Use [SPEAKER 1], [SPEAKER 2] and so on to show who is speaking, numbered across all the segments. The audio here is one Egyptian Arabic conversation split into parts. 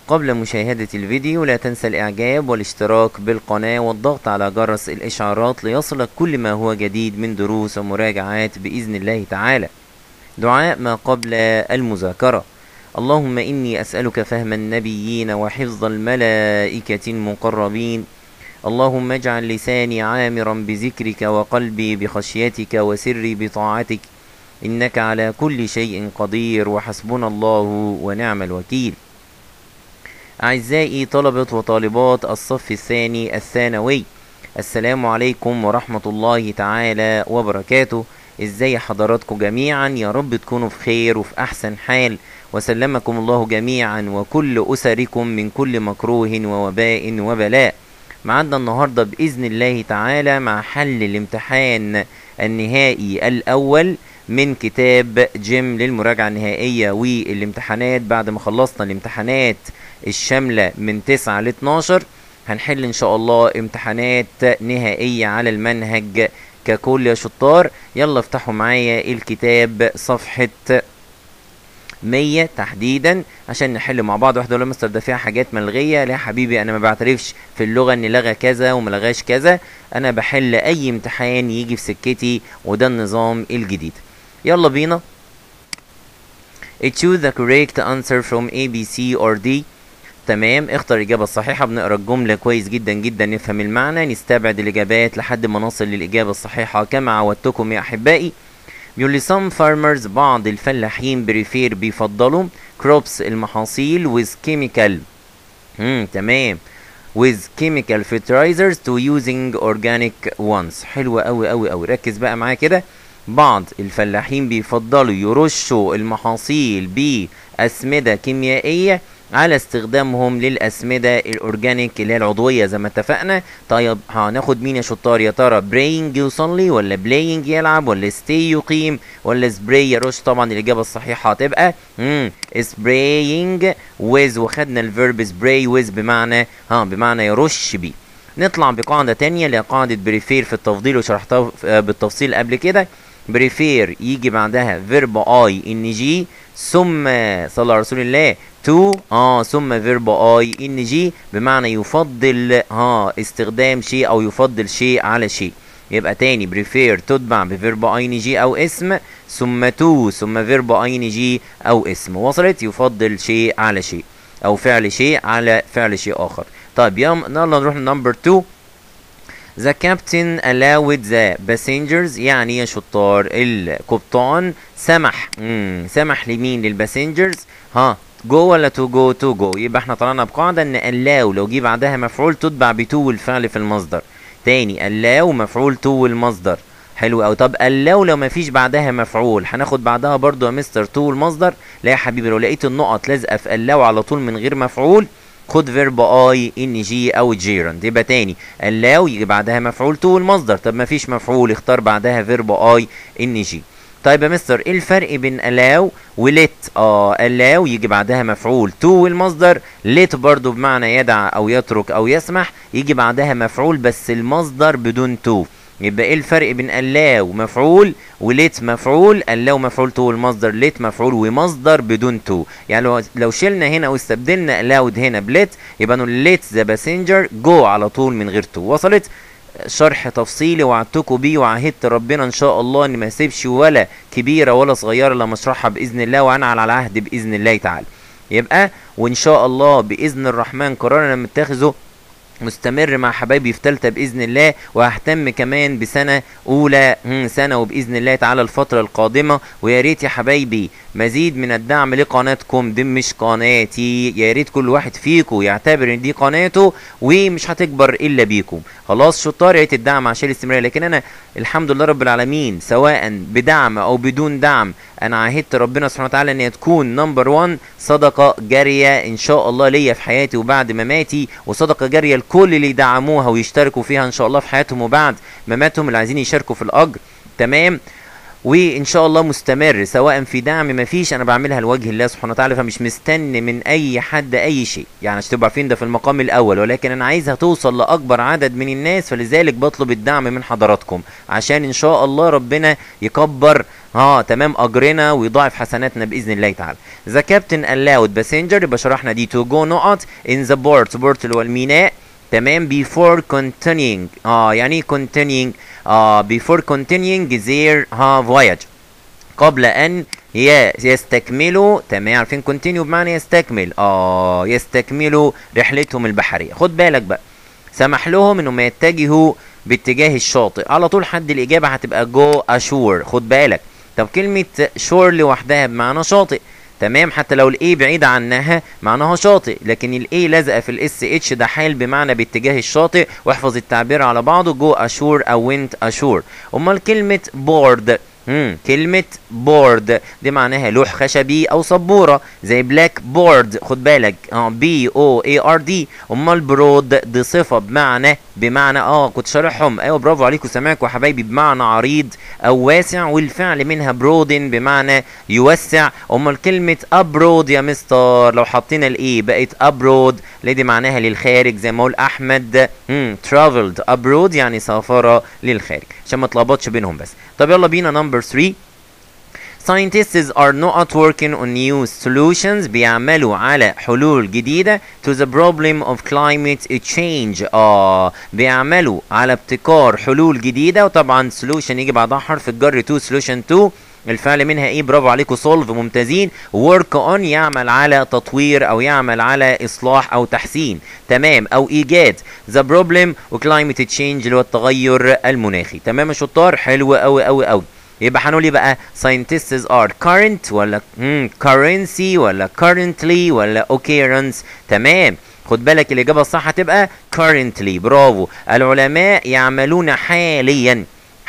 [SPEAKER 1] قبل مشاهدة الفيديو لا تنسى الاعجاب والاشتراك بالقناة والضغط على جرس الاشعارات ليصلك كل ما هو جديد من دروس ومراجعات بإذن الله تعالى دعاء ما قبل المذاكرة اللهم إني أسألك فهم النبيين وحفظ الملائكة المقربين اللهم اجعل لساني عامرا بذكرك وقلبي بخشيتك وسري بطاعتك إنك على كل شيء قدير وحسبنا الله ونعم الوكيل أعزائي طلبة وطالبات الصف الثاني الثانوي السلام عليكم ورحمة الله تعالى وبركاته ازاي حضراتكم جميعا يا رب تكونوا في خير وفي احسن حال وسلمكم الله جميعا وكل اسركم من كل مكروه ووباء وبلاء معنا النهاردة بإذن الله تعالى مع حل الامتحان النهائي الأول من كتاب جيم للمراجعة النهائية والامتحانات بعد ما خلصنا الامتحانات الشاملة من 9 ل 12 هنحل إن شاء الله امتحانات نهائية على المنهج ككل يا شطار يلا افتحوا معايا الكتاب صفحة 100 تحديدا عشان نحل مع بعض واحده ولا مستر ده فيها حاجات ملغيه لا يا حبيبي انا ما بعترفش في اللغه ان لغى كذا وما لغاش كذا انا بحل اي امتحان يجي في سكتي وده النظام الجديد يلا بينا choose the correct answer from A B C or D تمام اختر الإجابة الصحيحة بنقرا الجملة كويس جدا جدا نفهم المعنى نستبعد الإجابات لحد ما نصل للإجابة الصحيحة كما عودتكم يا أحبائي بيقول لي some farmers بعض الفلاحين بريفير بيفضلوا crops المحاصيل with chemical امم تمام with chemical fertilizers to using organic ones حلوة أوي أوي أوي ركز بقى معايا كده بعض الفلاحين بيفضلوا يرشوا المحاصيل بأسمدة كيميائية على استخدامهم للأسمدة الأورجانيك اللي هي العضوية زي ما اتفقنا طيب هناخد مين يا شطار يا ترى براينج يصلي ولا بلاينج يلعب ولا ستي يقيم ولا سبراي يرش طبعا الإجابة الصحيحة هتبقى امم سبراينج ويز وخدنا الفيرب سبراي ويز بمعنى ها بمعنى يرش بيه نطلع بقاعدة تانية اللي هي قاعدة بريفير في التفضيل وشرحتها بالتفصيل قبل كده بريفير يجي بعدها فيرب اي ان جي ثم صلى على رسول الله تو اه ثم فيرب اي ان جي بمعنى يفضل ها استخدام شيء او يفضل شيء على شيء يبقى تاني بريفير تتبع بفيرب اي ان جي او اسم ثم تو ثم فيرب اي ان جي او اسم وصلت يفضل شيء على شيء او فعل شيء على فعل شيء اخر طيب يلا نروح لنمبر 2 The captain allowed the passengers يعني يا شطار القبطان سمح مم. سمح لمين للباسنجرز ها جو ولا تو جو تو جو يبقى احنا طلعنا بقاعدة ان allow لو جه بعدها مفعول تتبع بتو الفعل في المصدر تاني allow مفعول تو المصدر حلو قوي طب allow لو مفيش بعدها مفعول هناخد بعدها برضو يا مستر تو المصدر لا يا حبيبي لو لقيت النقط لازقه في allow على طول من غير مفعول خد فيرب اي ان جي او جيرند يبقى تاني allow يجي بعدها مفعول تو المصدر طب مفيش مفعول اختار بعدها فيرب اي ان جي طيب يا مستر ايه الفرق بين allow وليت اه allow يجي بعدها مفعول تو المصدر ليت برضو بمعنى يدع او يترك او يسمح يجي بعدها مفعول بس المصدر بدون تو يبقى ايه الفرق بين allow مفعول وليت مفعول allow مفعول تو المصدر ليت مفعول ومصدر بدون تو يعني لو لو شلنا هنا واستبدلنا allowed هنا بليت يبقى نقول ليت ذا باسنجر جو على طول من غير تو وصلت شرح تفصيلي وعدتكم بيه وعهدت ربنا ان شاء الله ان ما اسيبش ولا كبيره ولا صغيره لما اشرحها باذن الله وانا على العهد باذن الله تعالى يبقى وان شاء الله باذن الرحمن قرارنا متخذه مستمر مع حبايبي في تالتة بإذن الله وههتم كمان بسنة أولى سنة وبإذن الله تعالى الفترة القادمة ويا ريت يا حبايبي مزيد من الدعم لقناتكم دي مش قناتي يا ريت كل واحد فيكم يعتبر ان دي قناته ومش هتكبر الا بيكم خلاص شطار يا ريت الدعم عشان الاستمرار لكن انا الحمد لله رب العالمين سواء بدعم او بدون دعم انا عهدت ربنا سبحانه وتعالى ان هي تكون نمبر 1 صدقه جاريه ان شاء الله ليا في حياتي وبعد مماتي وصدقه جاريه لكل اللي يدعموها ويشتركوا فيها ان شاء الله في حياتهم وبعد مماتهم اللي عايزين يشاركوا في الاجر تمام وان شاء الله مستمر سواء في دعم مفيش انا بعملها لوجه الله سبحانه وتعالى فمش مستني من اي حد اي شيء يعني عشان تبقوا عارفين ده في المقام الاول ولكن انا عايزها توصل لاكبر عدد من الناس فلذلك بطلب الدعم من حضراتكم عشان ان شاء الله ربنا يكبر اه تمام اجرنا ويضاعف حسناتنا باذن الله تعالى ذا كابتن allowed باسنجر يبقى شرحنا دي تو جو نقط in the port port اللي هو الميناء تمام before continuing اه يعني إيه continuing اه before continuing their ها voyage قبل ان ي- يستكملوا تمام عارفين كونتينيو بمعنى يستكمل اه يستكملوا رحلتهم البحريه خد بالك بقى سمح لهم انهم يتجهوا باتجاه الشاطئ على طول حد الاجابه هتبقى جو اشور خد بالك طب كلمه شور لوحدها بمعنى شاطئ تمام حتى لو الاي بعيدة عنها معناها شاطئ لكن الاي لازقه في الاس اتش ده حال بمعنى باتجاه الشاطئ واحفظ التعبير على بعضه جو اشور او وينت اشور امال كلمه بورد مم. كلمة بورد دي معناها لوح خشبي أو سبورة زي بلاك بورد خد بالك اه بي او اي ار دي أمال برود دي صفة بمعنى بمعنى اه كنت شارحهم أيوة برافو عليكم سامعكم يا حبايبي بمعنى عريض أو واسع والفعل منها برودن بمعنى يوسع أمال كلمة أبرود يا مستر لو حطينا الإي بقت أبرود اللي دي معناها للخارج زي ما أقول أحمد مم. traveled abroad يعني سافر للخارج عشان ما تلخبطش بينهم بس طب يلا بينا نمبر 3 Scientists are not working on new solutions بيعملوا على حلول جديدة to the problem of climate change اه بيعملوا على ابتكار حلول جديدة وطبعا solution يجي بعدها حرف الجر to solution to الفعل منها ايه برافو عليكم solve ممتازين work on يعمل على تطوير او يعمل على اصلاح او تحسين تمام او ايجاد the problem و climate change اللي هو التغير المناخي تمام يا شطار حلو قوي قوي قوي يبقى هنقول ايه بقى scientists are current ولا مم currency ولا currently ولا occurrence تمام خد بالك الإجابة الصح هتبقى currently برافو العلماء يعملون حاليا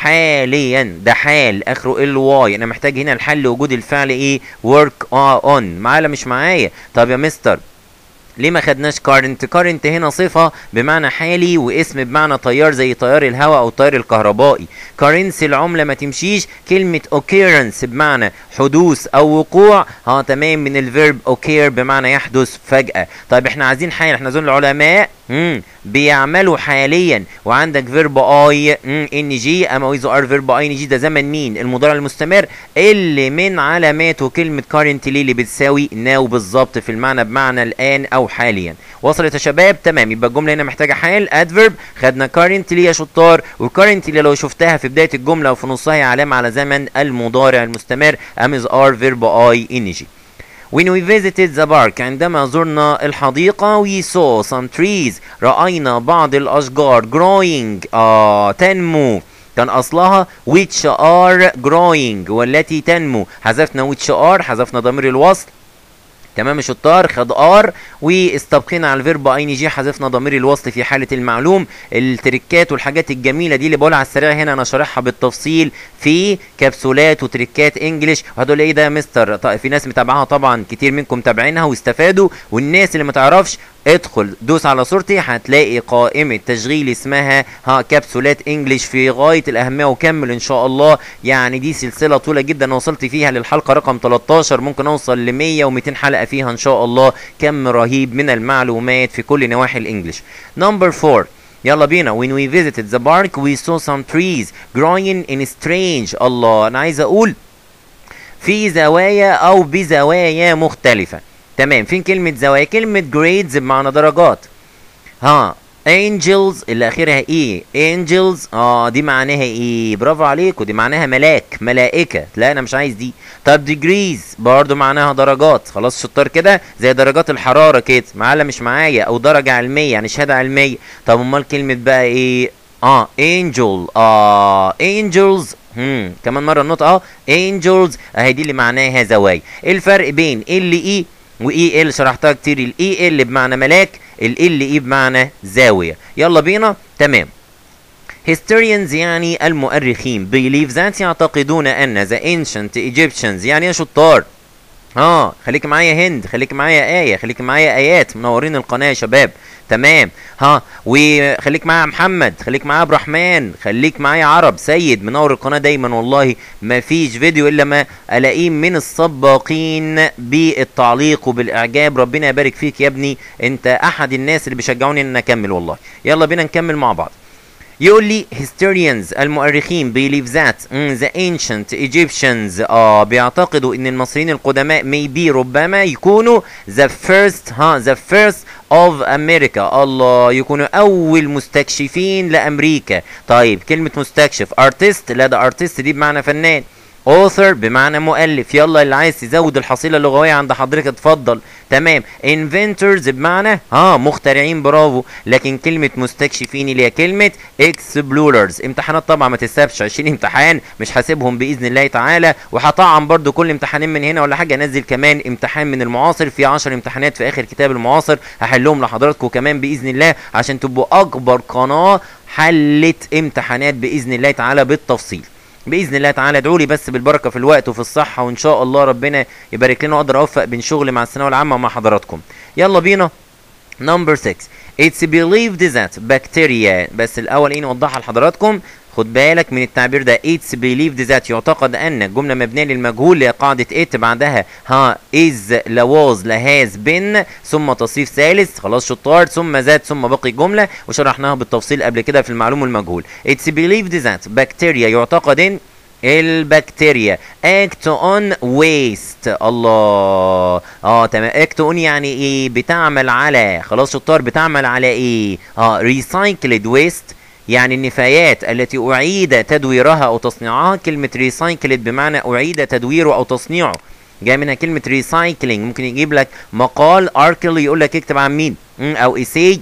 [SPEAKER 1] حاليا ده حال اخره ال واي انا محتاج هنا الحل لوجود الفعل ايه work on معايا ولا مش معايا طب يا مستر ليه ما خدناش كارنت كارنت هنا صفة بمعنى حالي واسم بمعنى تيار زي تيار الهواء او التيار الكهربائي كارنسي العملة ما تمشيش كلمة occurrence بمعنى حدوث او وقوع ها تمام من الفيرب occur بمعنى يحدث فجأة طيب احنا عايزين حال احنا عايزين العلماء مم. بيعملوا حاليا وعندك فيرب اي ان جي اما ويزو ار فيرب اي ان جي ده زمن مين المضارع المستمر اللي من علاماته كلمه كارنتلي اللي بتساوي ناو بالظبط في المعنى بمعنى الان او حاليا وصلت يا شباب تمام يبقى الجمله هنا محتاجه حال ادفيرب خدنا كارنتلي يا شطار والكارنتلي لو شفتها في بدايه الجمله وفي نصها هي علامه على زمن المضارع المستمر ام ار فيرب اي ان جي When we visited the park عندما زرنا الحديقة we saw some trees رأينا بعض الأشجار growing آه تنمو كان أصلها which are growing والتي تنمو حذفنا which are حذفنا ضمير الوصل تمام يا شطار خد ار واستبقينا على الفيرب اي ان جي حذفنا ضمير الوصل في حاله المعلوم التريكات والحاجات الجميله دي اللي بقولها على السريع هنا انا شارحها بالتفصيل في كبسولات وتريكات انجلش وهتقول ايه ده يا مستر طيب في ناس متابعاها طبعا كتير منكم متابعينها واستفادوا والناس اللي ما تعرفش ادخل دوس على صورتي هتلاقي قائمة تشغيل اسمها ها كبسولات انجليش في غاية الاهمية وكمل ان شاء الله يعني دي سلسلة طويلة جدا وصلت فيها للحلقة رقم 13 ممكن اوصل ل 100 و200 حلقة فيها ان شاء الله كم رهيب من المعلومات في كل نواحي الانجليش نمبر 4 يلا بينا when we visited the park we saw some trees growing in strange الله انا عايز اقول في زوايا او بزوايا مختلفة تمام فين كلمة زوايا كلمة جريدز بمعنى درجات ها angels اللي اخرها ايه angels اه دي معناها ايه برافو عليكم دي معناها ملاك ملائكة لا انا مش عايز دي طب degrees برضو معناها درجات خلاص شطار كده زي درجات الحرارة كده معايا مش معايا او درجة علمية يعني شهادة علمية طب امال كلمة بقى ايه اه angel اه angels هم كمان مرة النطق اه angels اهي دي اللي معناها زوايا ايه الفرق بين ال اي واي ال شرحتها كتير الاي ال بمعنى ملاك ال اي بمعنى زاويه يلا بينا تمام historians يعني المؤرخين believe that يعتقدون ان the ancient Egyptians يعني يا شطار اه خليك معايا هند خليك معايا آية خليك معايا آيات منورين القناة يا شباب تمام ها وخليك معايا محمد خليك معايا عبد الرحمن خليك معايا عرب سيد منور القناة دايما والله ما فيش فيديو الا ما الاقيه من السباقين بالتعليق وبالاعجاب ربنا يبارك فيك يا ابني انت احد الناس اللي بيشجعوني ان اكمل والله يلا بينا نكمل مع بعض يقول لي historians المؤرخين believe that mm, the ancient Egyptians اه بيعتقدوا ان المصريين القدماء maybe ربما يكونوا the first ها the first of America الله يكونوا اول مستكشفين لامريكا طيب كلمة مستكشف artist لا ده artist دي بمعنى فنان author بمعنى مؤلف يلا اللي عايز تزود الحصيله اللغويه عند حضرتك اتفضل تمام inventors بمعنى اه مخترعين برافو لكن كلمه مستكشفين اللي هي كلمه explorers امتحانات طبعا ما تسابش 20 امتحان مش حاسبهم باذن الله تعالى وهطعم برضو كل امتحانين من هنا ولا حاجه انزل كمان امتحان من المعاصر في 10 امتحانات في اخر كتاب المعاصر هحلهم لحضراتكم كمان باذن الله عشان تبقوا اكبر قناه حلت امتحانات باذن الله تعالى بالتفصيل باذن الله تعالى ادعوا لي بس بالبركه في الوقت وفي الصحه وان شاء الله ربنا يبارك لنا واقدر اوفق بين شغلي مع الثانويه العامه ومع حضراتكم يلا بينا نمبر 6 It's believed that bacteria بس الاول ايه نوضحها لحضراتكم خد بالك من التعبير ده it's believed that يعتقد ان الجمله مبنيه للمجهول لقاعده it بعدها ها is لا was لا has been ثم تصريف ثالث خلاص شطار ثم ذات ثم باقي الجمله وشرحناها بالتفصيل قبل كده في المعلوم والمجهول it's believed that bacteria يعتقد ان البكتيريا act on waste الله اه تمام act on يعني ايه بتعمل على خلاص شطار بتعمل على ايه اه recycled waste يعني النفايات التي أعيد تدويرها أو تصنيعها كلمة ريسايكلد بمعنى أعيد تدويره أو تصنيعه جاي منها كلمة ريسايكلينج ممكن يجيب لك مقال اركل يقول لك اكتب عن مين أو إيساي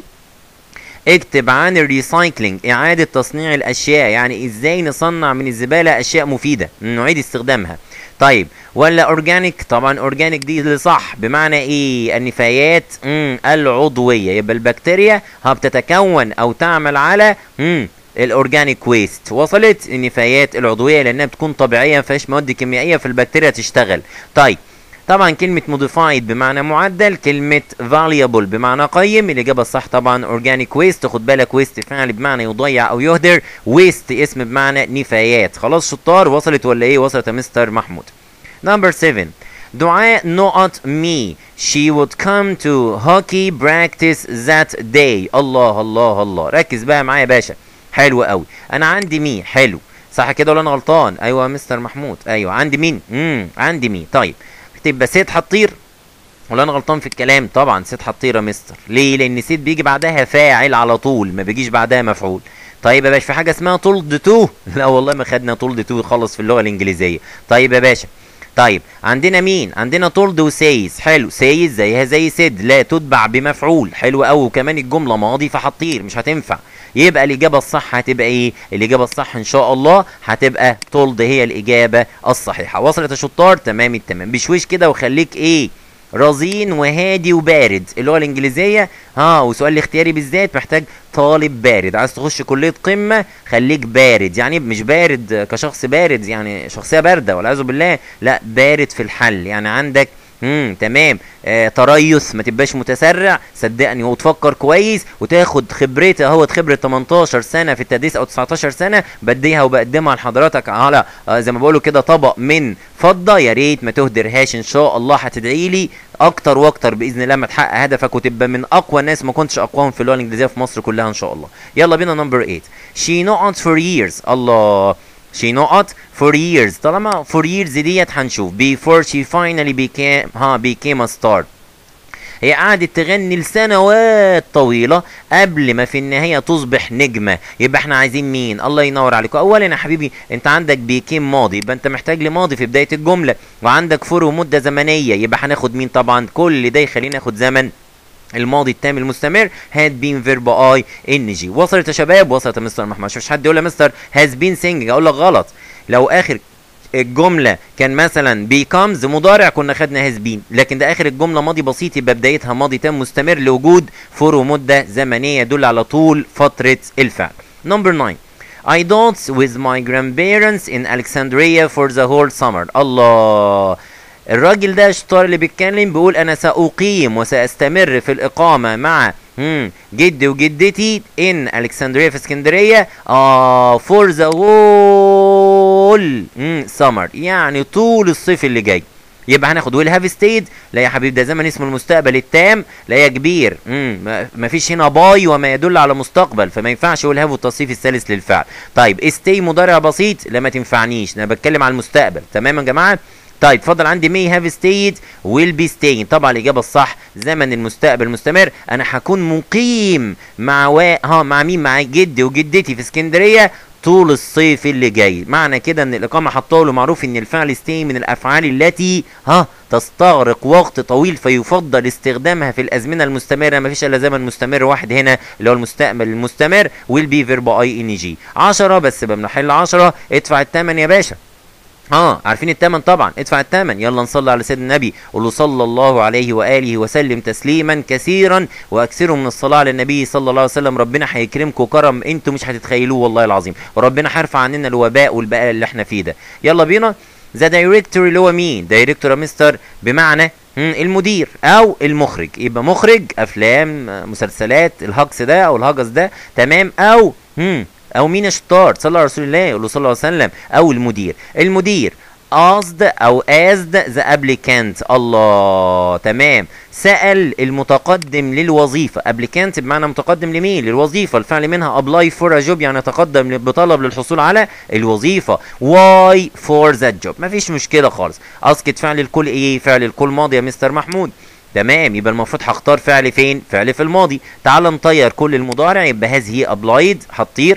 [SPEAKER 1] اكتب عن الريسايكلينج إعادة تصنيع الأشياء يعني إزاي نصنع من الزبالة أشياء مفيدة نعيد استخدامها طيب ولا اورجانيك طبعا اورجانيك دي اللي صح بمعنى ايه النفايات مم. العضويه يبقى البكتيريا ها بتتكون او تعمل على مم. الاورجانيك ويست وصلت النفايات العضويه لانها بتكون طبيعيه ما فيهاش مواد كيميائيه فالبكتيريا تشتغل طيب طبعا كلمة موديفايد بمعنى معدل كلمة valuable بمعنى قيم الإجابة الصح طبعا اورجانيك ويست خد بالك ويست فعل بمعنى يضيع أو يهدر ويست اسم بمعنى نفايات خلاص شطار وصلت ولا إيه وصلت يا مستر محمود نمبر 7 دعاء نقط مي she would come to hockey practice that day الله الله الله ركز بقى معايا يا باشا حلو قوي انا عندي مي حلو صح كده ولا انا غلطان ايوه يا مستر محمود ايوه عندي مين امم عندي مي طيب تبقى سيد هتطير ولا انا غلطان في الكلام طبعا سيد هتطير يا مستر ليه لان سيد بيجي بعدها فاعل على طول ما بيجيش بعدها مفعول طيب يا باشا في حاجه اسمها تولد تو لا والله ما خدنا تولد تو خالص في اللغه الانجليزيه طيب يا باشا طيب عندنا مين عندنا تولد وسيز حلو سيز زيها زي سيد لا تتبع بمفعول حلو قوي وكمان الجمله ماضي فهتطير مش هتنفع يبقى الاجابه الصح هتبقى ايه الاجابه الصح ان شاء الله هتبقى تولد هي الاجابه الصحيحه وصلت يا شطار تمام التمام بشويش كده وخليك ايه رزين وهادي وبارد اللغه الانجليزيه ها وسؤال الاختياري بالذات محتاج طالب بارد عايز تخش كليه قمه خليك بارد يعني مش بارد كشخص بارد يعني شخصيه بارده والعياذ بالله لا بارد في الحل يعني عندك امم تمام آه تريث ما تبقاش متسرع صدقني وتفكر كويس وتاخد خبرتي اهوت خبره 18 سنه في التدريس او 19 سنه بديها وبقدمها لحضرتك على آه زي ما بقولوا كده طبق من فضه يا ريت ما تهدرهاش ان شاء الله هتدعي لي اكتر واكتر باذن الله ما تحقق هدفك وتبقى من اقوى الناس ما كنتش اقواهم في اللغه الانجليزيه في مصر كلها ان شاء الله يلا بينا نمبر 8 she not for years الله she نقط for years طالما for years ديت هنشوف before she finally became ها became a star هي قعدت تغني لسنوات طويلة قبل ما في النهاية تصبح نجمة يبقى احنا عايزين مين الله ينور عليكم اولا يا حبيبي انت عندك بيكيم ماضي يبقى انت محتاج لماضي في بداية الجملة وعندك فور ومدة زمنية يبقى هناخد مين طبعا كل ده يخلينا ناخد زمن الماضي التام المستمر had been verb I NG وصلت يا شباب وصلت يا مستر محمد مش حد يقول يا مستر has been singing اقول لك غلط لو اخر الجملة كان مثلا becomes مضارع كنا خدنا has been لكن ده اخر الجملة ماضي بسيط يبقى بدايتها ماضي تام مستمر لوجود for ومدة زمنية يدل على طول فترة الفعل number 9 I danced with my grandparents in Alexandria for the whole summer الله الراجل ده شطار اللي بيتكلم بيقول انا ساقيم وساستمر في الاقامه مع مم. جدي وجدتي ان الكسندريه في اسكندريه اه فور ذا هول سمر يعني طول الصيف اللي جاي يبقى هناخد ويل هاف ستيد لا يا حبيبي ده زمن اسمه المستقبل التام لا يا كبير امم ما فيش هنا باي وما يدل على مستقبل فما ينفعش ويل هاف والتصريف الثالث للفعل طيب ستي مضارع بسيط لا ما تنفعنيش انا بتكلم على المستقبل تمام يا جماعه طيب اتفضل عندي may have stayed will be staying طبعا الإجابة الصح زمن المستقبل مستمر أنا هكون مقيم مع و... ها مع مين مع جدي وجدتي في اسكندرية طول الصيف اللي جاي معنى كده ان الاقامه حطاه له معروف ان الفعل stay من الافعال التي ها تستغرق وقت طويل فيفضل استخدامها في الازمنه المستمره ما فيش الا زمن مستمر واحد هنا اللي هو المستقبل المستمر will be verb اي ان جي 10 بس بنحل 10 ادفع الثمن يا باشا اه عارفين الثمن طبعا ادفع الثمن يلا نصلي على سيدنا النبي قول له صلى الله عليه واله وسلم تسليما كثيرا واكثروا من الصلاه على النبي صلى الله عليه وسلم ربنا هيكرمكم كرم انتوا مش هتتخيلوه والله العظيم وربنا هيرفع عننا الوباء والبلاء اللي احنا فيه ده يلا بينا ذا دايركتور اللي هو مين دايركتور يا مستر بمعنى مم، المدير او المخرج يبقى مخرج افلام آه، مسلسلات الهجس ده او الهجس ده تمام او مم، او مين الشطار صلى على رسول الله يقول له صلى الله عليه وسلم او المدير المدير قصد او قصد ذا ابليكانت الله تمام سأل المتقدم للوظيفة ابليكانت بمعنى متقدم لمين للوظيفة الفعل منها ابلاي فور جوب يعني يتقدم بطلب للحصول على الوظيفة واي فور ذات جوب مفيش مشكلة خالص اسكت فعل الكل ايه فعل الكل ماضي يا مستر محمود تمام يبقى المفروض هختار فعل فين فعل في الماضي تعال نطير كل المضارع يبقى هذه ابلايد هتطير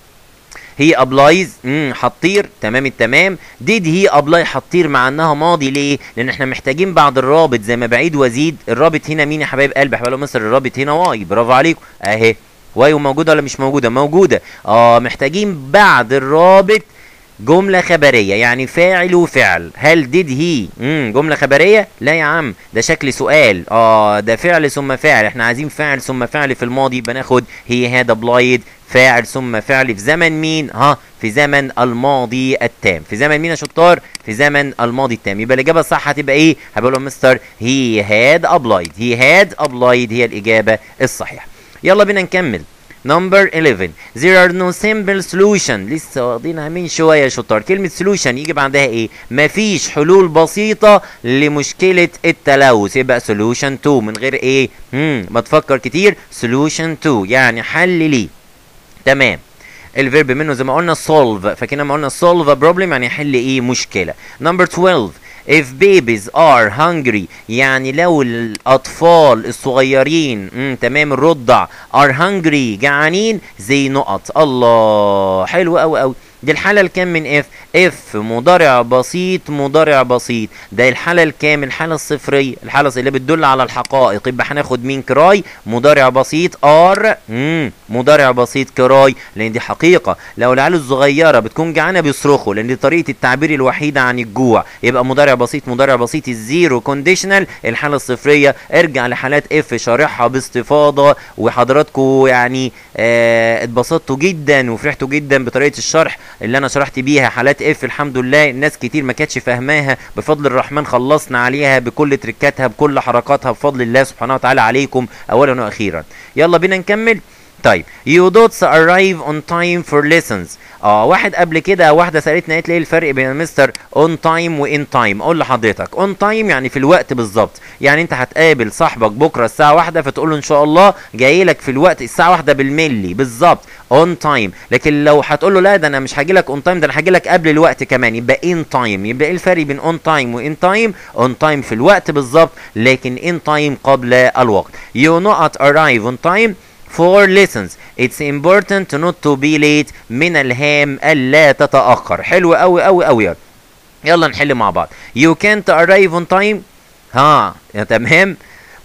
[SPEAKER 1] هي ابلايز امم هتطير تمام التمام ديد هي ابلاي هتطير مع انها ماضي ليه لان احنا محتاجين بعد الرابط زي ما بعيد وازيد الرابط هنا مين يا حبايب قلبي حبايب مصر الرابط هنا واي برافو عليكم اهي واي موجوده ولا مش موجوده موجوده اه محتاجين بعد الرابط جملة خبرية يعني فاعل وفعل هل did he مم جملة خبرية لا يا عم ده شكل سؤال اه ده فعل ثم فاعل احنا عايزين فاعل ثم فعل في الماضي بناخد he had applied فاعل ثم فعل في زمن مين ها في زمن الماضي التام في زمن مين يا شطار في زمن الماضي التام يبقى الاجابه الصح هتبقى ايه هبقول له مستر he had applied he had applied هي الاجابه الصحيحه يلا بينا نكمل نمبر 11 there are no simple solution لسه واخدينها من شويه يا شطار كلمه solution يجي بعدها ايه مفيش حلول بسيطه لمشكله التلوث يبقى solution 2 من غير ايه مم. ما تفكر كتير solution 2 يعني حل ليه تمام الفيرب منه زي ما قلنا solve فاكرين لما قلنا solve a problem يعني يحل ايه مشكله نمبر 12 if babies are hungry يعني لو الاطفال الصغيرين مم تمام الرضع are hungry جعانين زي نقط الله حلو قوي قوي دي الحالة الكام من اف اف مضارع بسيط مضارع بسيط ده الحالة الكام الحالة الصفرية الحالة اللي بتدل على الحقائق يبقى هناخد مين كراي مضارع بسيط ار مم. مضارع بسيط كراي لان دي حقيقة لو العيال الصغيرة بتكون جعانة بيصرخوا لان دي طريقة التعبير الوحيدة عن الجوع يبقى مضارع بسيط مضارع بسيط الزيرو كونديشنال الحالة الصفرية ارجع لحالات اف شارحها باستفاضة وحضراتكم يعني آه اتبسطتوا جدا وفرحتوا جدا بطريقة الشرح اللي انا شرحت بيها حالات اف الحمد لله ناس كتير ما كانتش فاهماها بفضل الرحمن خلصنا عليها بكل تركاتها بكل حركاتها بفضل الله سبحانه وتعالى عليكم اولا واخيرا يلا بينا نكمل طيب you dots arrive on time for lessons اه واحد قبل كده واحده سالتنا قالت لي ايه الفرق بين مستر اون تايم وان تايم اقول لحضرتك اون تايم يعني في الوقت بالظبط يعني انت هتقابل صاحبك بكره الساعه واحدة فتقول له ان شاء الله جاي لك في الوقت الساعه واحدة بالملي بالظبط اون تايم لكن لو هتقول له لا ده انا مش هاجي لك اون تايم ده انا هاجي لك قبل الوقت كمان يبقى ان تايم يبقى ايه الفرق بين اون تايم وان تايم اون تايم في الوقت بالظبط لكن ان تايم قبل الوقت you not arrive on time for lessons it's important not to be late من الهام ألا تتأخر حلو أوي أوي أوي يلا يلا نحل مع بعض you can't arrive on time ها يا تمام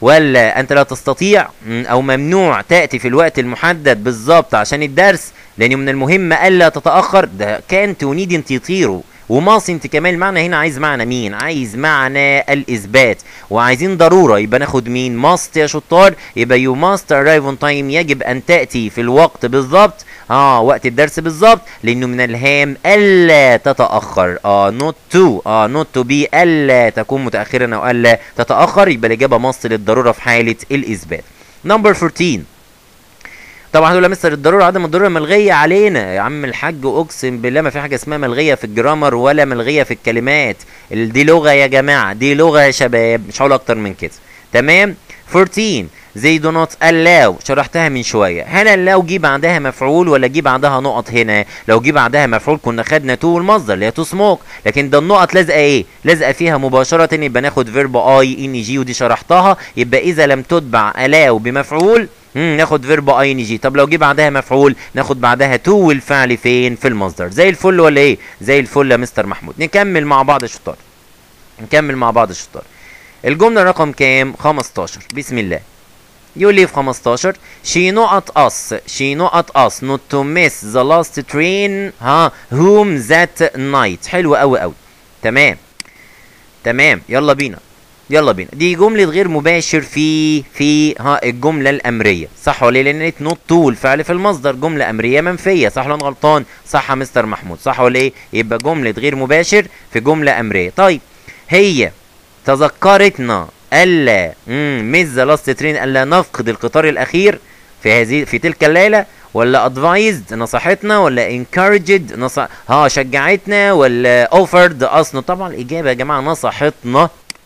[SPEAKER 1] ولا انت لا تستطيع م، او ممنوع تاتي في الوقت المحدد بالظبط عشان الدرس لان من المهم الا تتاخر ده كانت ونيد انت يطيروا وماص انت كمان المعنى هنا عايز معنى مين عايز معنى الاثبات وعايزين ضروره يبقى ناخد مين ماست يا شطار يبقى يو ماست arrive on time يجب ان تاتي في الوقت بالظبط اه وقت الدرس بالظبط لانه من الهام الا تتاخر اه not to اه not to be الا تكون متاخرا او الا تتاخر يبقى الاجابه ماست للضروره في حاله الاثبات نمبر 14 طبعا هتقول يا مستر الضروره عدم الضروره ملغيه علينا يا عم الحاج اقسم بالله ما في حاجه اسمها ملغيه في الجرامر ولا ملغيه في الكلمات ال- دي لغه يا جماعه دي لغه يا شباب مش هقول اكتر من كده تمام 14 they do not allow شرحتها من شويه هل allow جه بعدها مفعول ولا جه بعدها نقط هنا لو جه بعدها مفعول كنا خدنا تو المصدر اللي هي تو سموك لكن ده النقط لازقه ايه لازقه فيها مباشره يبقى ناخد فيرب اي ان جي ودي شرحتها يبقى اذا لم تتبع allow بمفعول مم ناخد فيرب اي ان جي طب لو جه بعدها مفعول ناخد بعدها تو والفعل فين في المصدر زي الفل ولا ايه زي الفل يا مستر محمود نكمل مع بعض يا شطار نكمل مع بعض يا شطار الجملة رقم كام 15 بسم الله يقول لي في 15 she نقط us she نقط us not to miss the last train ها whom that night حلو قوي قوي تمام تمام يلا بينا يلا بينا دي جملة غير مباشر في في ها الجملة الأمرية صح ولا إيه؟ لأن نوت تو الفعل في المصدر جملة أمرية منفية صح ولا أنا غلطان صح يا مستر محمود صح ولا إيه يبقى جملة غير مباشر في جملة أمرية طيب هي تذكرتنا ألا ميز ذا لاست ترين ألا نفقد القطار الأخير في هذه في تلك الليلة ولا ادفايزد نصحتنا ولا انكارجد نص... ها شجعتنا ولا اوفرد اصلا طبعا الاجابه يا جماعه نصحتنا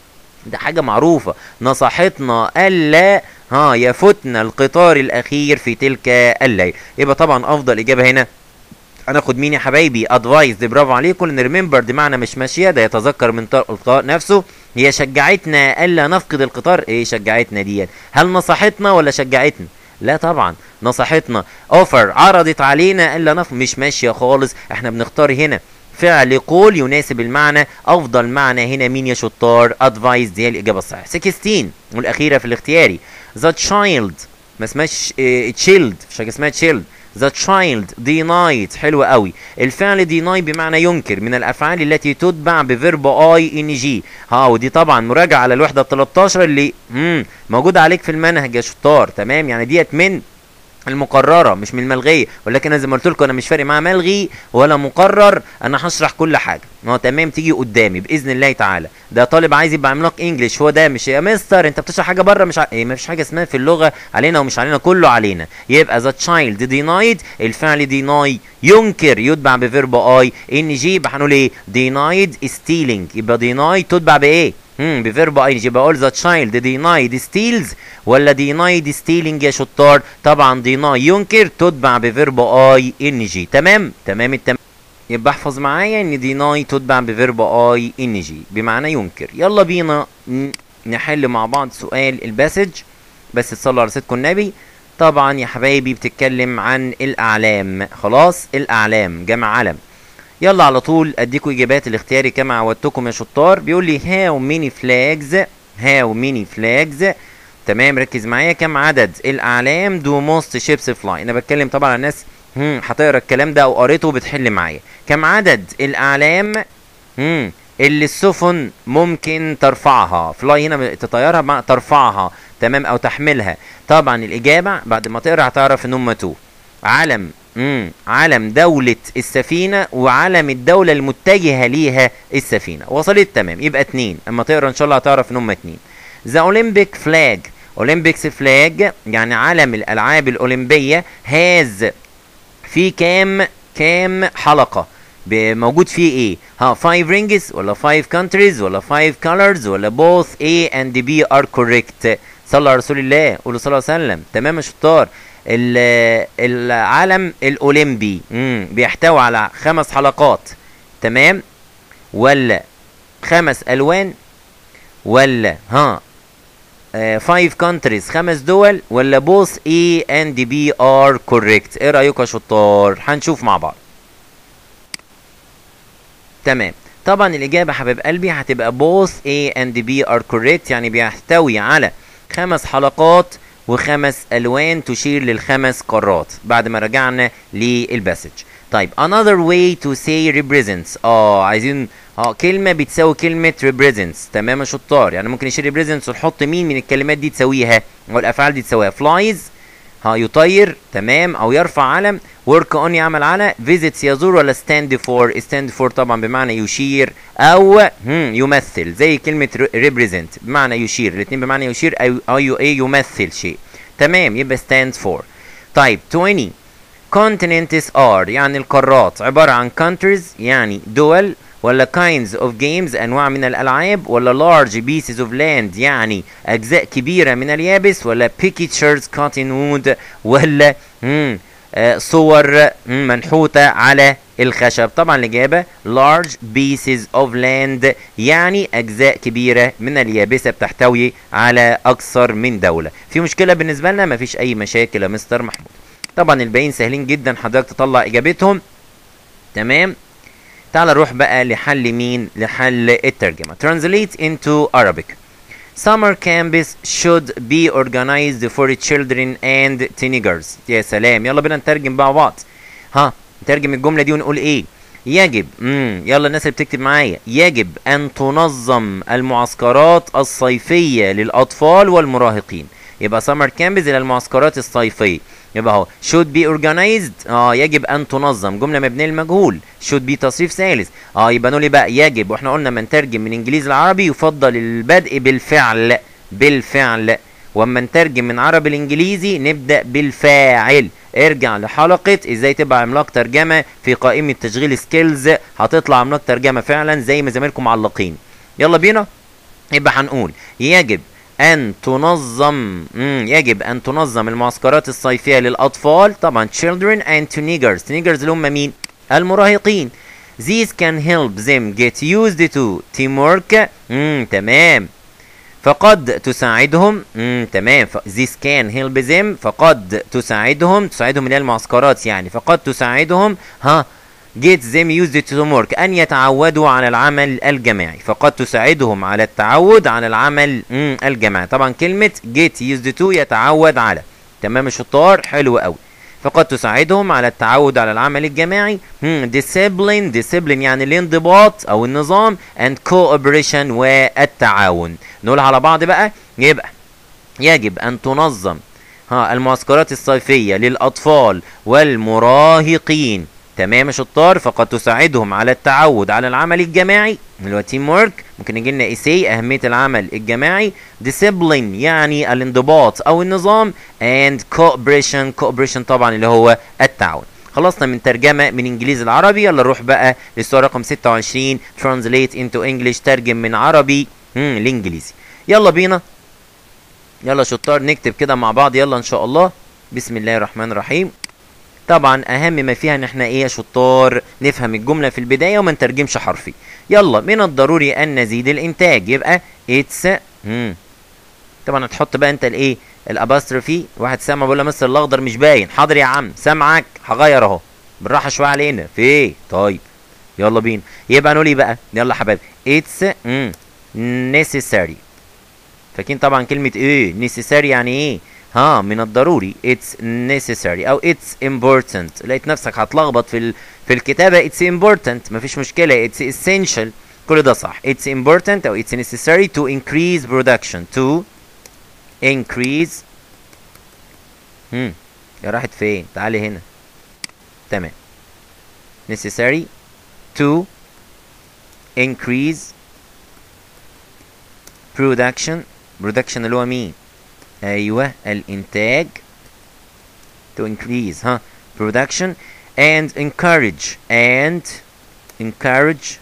[SPEAKER 1] ده حاجة معروفة نصحتنا ألا ها يفوتنا القطار الأخير في تلك الليل يبقى طبعا أفضل إجابة هنا هناخد مين يا حبايبي ادفايس برافو عليكم لان ريمبر دي معنى مش ماشيه ده يتذكر من طرق القطار نفسه هي شجعتنا الا نفقد القطار ايه شجعتنا ديت هل نصحتنا ولا شجعتنا لا طبعا نصحتنا اوفر عرضت علينا الا نف مش ماشيه خالص احنا بنختار هنا فعل قول يناسب المعنى افضل معنى هنا مين يا شطار ادفايس دي هي الاجابه الصحيحه 16 والاخيره في الاختياري ذا تشايلد ما اسمهاش تشيلد مش حاجه اسمها تشيلد ذا تشايلد denied حلو قوي الفعل deny بمعنى ينكر من الافعال التي تتبع بفيرب اي ان جي ها ودي طبعا مراجعه على الوحده 13 اللي مم موجوده عليك في المنهج يا شطار تمام يعني ديت من المقرره مش من الملغيه ولكن أنا زي ما قلت لكم انا مش فارق معايا ملغي ولا مقرر انا هشرح كل حاجه هو تمام تيجي قدامي باذن الله تعالى ده طالب عايز يبقى عملاق انجليش هو ده مش يا مستر انت بتشرح حاجه بره مش ع... ايه ما فيش حاجه اسمها في اللغه علينا ومش علينا كله علينا يبقى ذا تشايلد denied الفعل deny ينكر يتبع بفيرب اي ان جي يبقى هنقول ايه denied stealing يبقى deny تتبع بايه امم بفيرب اي جي بقول ذا تشايلد denied steals ولا denied stealing يا شطار طبعا deny ينكر تتبع بفيرب اي ان جي تمام تمام التمام يبقى احفظ معايا ان deny تتبع بفيرب اي ان جي بمعنى ينكر يلا بينا ن- نحل مع بعض سؤال الباسج بس تصلوا على سيدكم النبي طبعا يا حبايبي بتتكلم عن الاعلام خلاص الاعلام جمع علم يلا على طول اديكم اجابات الاختياري كما عودتكم يا شطار بيقول لي هاو ميني فلاجز هاو ميني فلاجز تمام ركز معايا كم عدد الاعلام دو موست شيبس فلاي انا بتكلم طبعا على الناس هم هتقرا الكلام ده او قريته بتحل معايا كم عدد الاعلام هم اللي السفن ممكن ترفعها فلاي هنا تطيرها مع ترفعها تمام او تحملها طبعا الاجابه بعد ما تقرا هتعرف ان هم تو علم امم علم دولة السفينة وعلم الدولة المتجهة ليها السفينة وصلت تمام يبقى اتنين اما تقرا ان شاء الله هتعرف ان هم اتنين ذا اولمبيك فلاج اولمبيكس فلاج يعني علم الالعاب الاولمبية هاز في كام كام حلقة ب- موجود فيه ايه ها 5 رينجز ولا 5 countries ولا 5 colors ولا both A and B are correct صلى على رسول الله قولوا صلى الله عليه وسلم تمام يا شطار ال- العالم الاولمبي مم. بيحتوي على خمس حلقات تمام ولا خمس الوان ولا ها 5 countries خمس دول ولا both A and B are correct ايه رايكم يا شطار هنشوف مع بعض تمام طبعا الإجابة حبيب قلبي هتبقى both A and B are correct يعني بيحتوي على خمس حلقات وخمس ألوان تشير للخمس قارات بعد ما رجعنا للباسج طيب another way to say represents اه عايزين اه كلمة بتساوي كلمة represents تمام يا شطار يعني ممكن نشيل represents ونحط مين من الكلمات دي تساويها والأفعال دي تساويها flies ها يطير تمام او يرفع علم work on يعمل على visits يزور ولا stand for stand for طبعا بمعنى يشير او هم يمثل زي كلمة represent بمعنى يشير الاثنين بمعنى يشير او او ي- إيه يمثل شيء تمام يبقى stand for طيب 20 continents are يعني القارات عبارة عن countries يعني دول ولا kinds of games أنواع من الألعاب ولا large pieces of land يعني أجزاء كبيرة من اليابس ولا pictures cut in wood ولا مم آه، صور مم، منحوتة على الخشب طبعا الإجابة large pieces of land يعني أجزاء كبيرة من اليابسة بتحتوي على أكثر من دولة في مشكلة بالنسبة لنا مفيش أي مشاكل يا مستر محمود طبعا الباقيين سهلين جدا حضرتك تطلع إجابتهم تمام تعال نروح بقى لحل مين لحل الترجمة translate into Arabic Summer camps should be organized for children and teenagers يا سلام يلا بينا نترجم مع بعض ها نترجم الجملة دي ونقول ايه يجب مم. يلا الناس اللي بتكتب معايا يجب ان تنظم المعسكرات الصيفية للاطفال والمراهقين يبقى summer camps الى المعسكرات الصيفية يبقى اهو should be organized اه يجب ان تنظم جمله مبنيه للمجهول should be تصريف ثالث اه يبقى نقول إيه بقى يجب واحنا قلنا ما نترجم من انجليزي لعربي يفضل البدء بالفعل بالفعل واما نترجم من عربي لانجليزي نبدا بالفاعل ارجع لحلقه ازاي تبقى عملاق ترجمه في قائمه تشغيل سكيلز هتطلع عملاق ترجمه فعلا زي ما زمايلكم معلقين يلا بينا يبقى هنقول يجب أن تنظم مم. يجب أن تنظم المعسكرات الصيفية للأطفال طبعا children and teenagers teenagers اللي هم مين؟ المراهقين These can help them get used to teamwork مم. تمام فقد تساعدهم مم. تمام ف... This can help them فقد تساعدهم تساعدهم اللي هي المعسكرات يعني فقد تساعدهم ها get them used to work أن يتعودوا على العمل الجماعي فقد تساعدهم على التعود على العمل مم، الجماعي طبعا كلمة get used to يتعود على تمام الشطار حلو قوي فقد تساعدهم على التعود على العمل الجماعي مم، discipline discipline يعني الانضباط أو النظام and cooperation والتعاون نقول على بعض بقى يبقى يجب أن تنظم ها المعسكرات الصيفية للأطفال والمراهقين تمام يا شطار فقد تساعدهم على التعود على العمل الجماعي اللي هو تيم ورك ممكن يجي لنا ايسي اهميه العمل الجماعي ديسيبلين يعني الانضباط او النظام اند كوبريشن كوبريشن طبعا اللي هو التعاون خلصنا من ترجمة من انجليزي لعربي يلا نروح بقى للسؤال رقم 26 translate into English ترجم من عربي مم لانجليزي يلا بينا يلا شطار نكتب كده مع بعض يلا ان شاء الله بسم الله الرحمن الرحيم طبعا اهم ما فيها ان احنا ايه يا شطار نفهم الجمله في البدايه وما نترجمش حرفي يلا من الضروري ان نزيد الانتاج يبقى اتس مم. طبعا هتحط بقى انت الايه الاباستروفي واحد سامع بيقول له مستر الاخضر مش باين حاضر يا عم سامعك هغير اهو بالراحه شويه علينا في ايه طيب يلا بينا يبقى نقول ايه بقى يلا يا حبايبي اتس necessary فاكرين طبعا كلمه ايه necessary يعني ايه ها من الضروري it's necessary او it's important لقيت نفسك هتلخبط في ال... في الكتابة it's important مفيش مشكلة it's essential كل ده صح it's important او it's necessary to increase production to increase هم يا راحت فين تعالي هنا تمام necessary to increase production production اللي هو مين ايوه الانتاج to increase ها production and encourage and encourage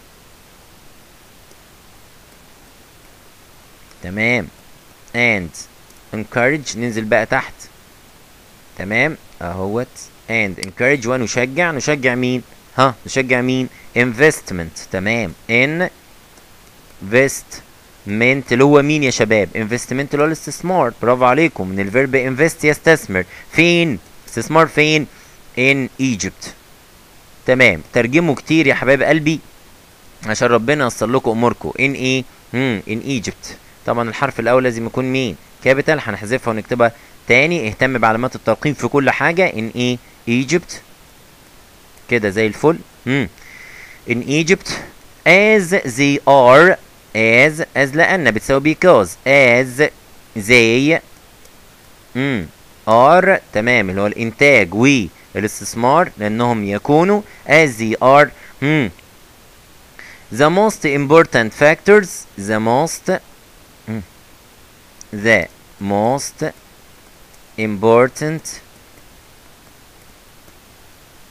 [SPEAKER 1] تمام and encourage ننزل بقى تحت تمام اهوت and encourage ونشجع نشجع مين ها نشجع مين investment تمام investment اللي هو مين يا شباب انفستمنت اللي هو الاستثمار برافو عليكم من الفيرب انفست يستثمر فين استثمار فين in Egypt تمام ترجموا كتير يا حبايب قلبي عشان ربنا ييسر لكم اموركم in ايه امم in Egypt طبعا الحرف الاول لازم يكون مين كابيتال هنحذفها ونكتبها تاني اهتم بعلامات الترقيم في كل حاجه in ايه Egypt كده زي الفل امم in Egypt as they are as as لأن بتساوي because as they امم are تمام اللي هو الإنتاج والاستثمار لأنهم يكونوا as they are hmm. the most important factors the most hmm. the most important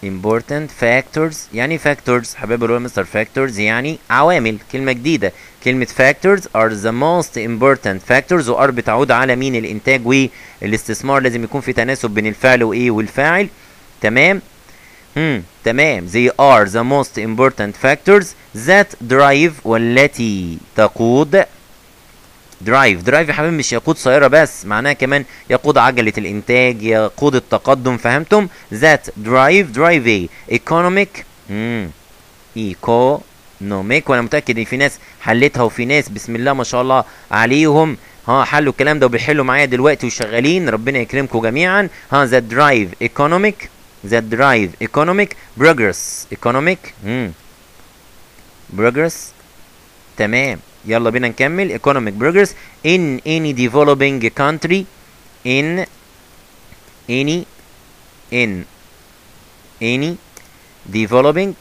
[SPEAKER 1] important factors يعني factors حبايب اللي هو مستر factors يعني عوامل كلمة جديدة كلمة factors are the most important factors و are بتعود على مين الإنتاج والاستثمار لازم يكون في تناسب بين الفعل وإيه والفاعل تمام هم تمام they are the most important factors that drive والتي تقود درايف درايف يا حبيبي مش يقود سيارة بس معناها كمان يقود عجلة الإنتاج يقود التقدم فهمتم ذات درايف درايف ايه ايكونوميك امم ايكونوميك وانا متأكد ان في ناس حلتها وفي ناس بسم الله ما شاء الله عليهم ها حلوا الكلام ده وبيحلوا معايا دلوقتي وشغالين ربنا يكرمكم جميعا ها ذات درايف ايكونوميك ذات درايف ايكونوميك بروجرس ايكونوميك امم بروجرس تمام يلا بينا نكمل economic progress in any developing country in any in any developing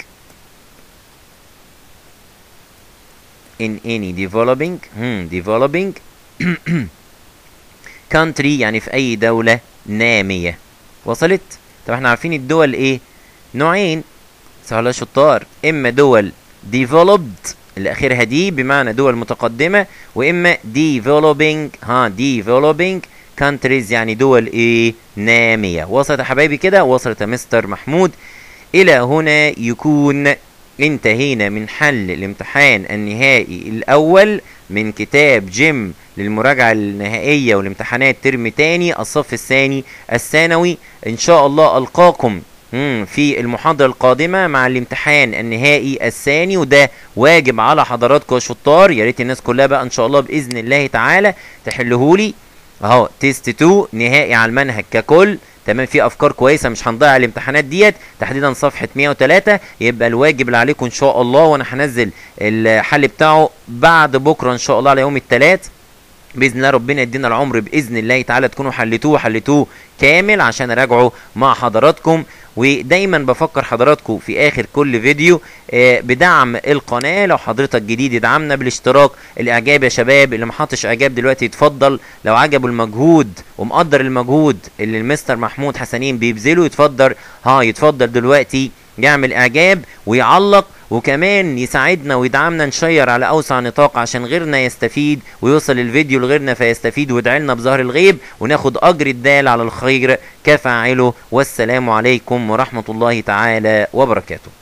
[SPEAKER 1] in any developing hmm, developing country يعني في أي دولة نامية وصلت؟ طب احنا عارفين الدول ايه؟ نوعين سهلة يا شطار اما دول developed اللي اخرها دي بمعنى دول متقدمة واما developing ها developing countries يعني دول ايه نامية وصلت يا حبايبي كده وصلت يا مستر محمود الى هنا يكون انتهينا من حل الامتحان النهائي الاول من كتاب جيم للمراجعة النهائية والامتحانات ترم تاني الصف الثاني الثانوي ان شاء الله القاكم مم، في المحاضرة القادمة مع الامتحان النهائي الثاني وده واجب على حضراتكم يا شطار يا ريت الناس كلها بقى ان شاء الله باذن الله تعالى تحلهولي اهو تيست 2 نهائي على المنهج ككل تمام في افكار كويسه مش هنضيع الامتحانات ديت تحديدا صفحه 103 يبقى الواجب اللي عليكم ان شاء الله وانا هنزل الحل بتاعه بعد بكره ان شاء الله على يوم الثلاث باذن الله ربنا يدينا العمر باذن الله تعالى تكونوا حلتوه حلتوه كامل عشان اراجعه مع حضراتكم ودايما بفكر حضراتكم في اخر كل فيديو آه، بدعم القناه لو حضرتك جديد ادعمنا بالاشتراك الاعجاب يا شباب اللي ما حطش اعجاب دلوقتي يتفضل لو عجبه المجهود ومقدر المجهود اللي المستر محمود حسنين بيبذله يتفضل ها يتفضل دلوقتي يعمل اعجاب ويعلق وكمان يساعدنا ويدعمنا نشير على اوسع نطاق عشان غيرنا يستفيد ويوصل الفيديو لغيرنا فيستفيد ويدعي لنا بظهر الغيب وناخد اجر الدال على الخير كفاعله والسلام عليكم ورحمه الله تعالى وبركاته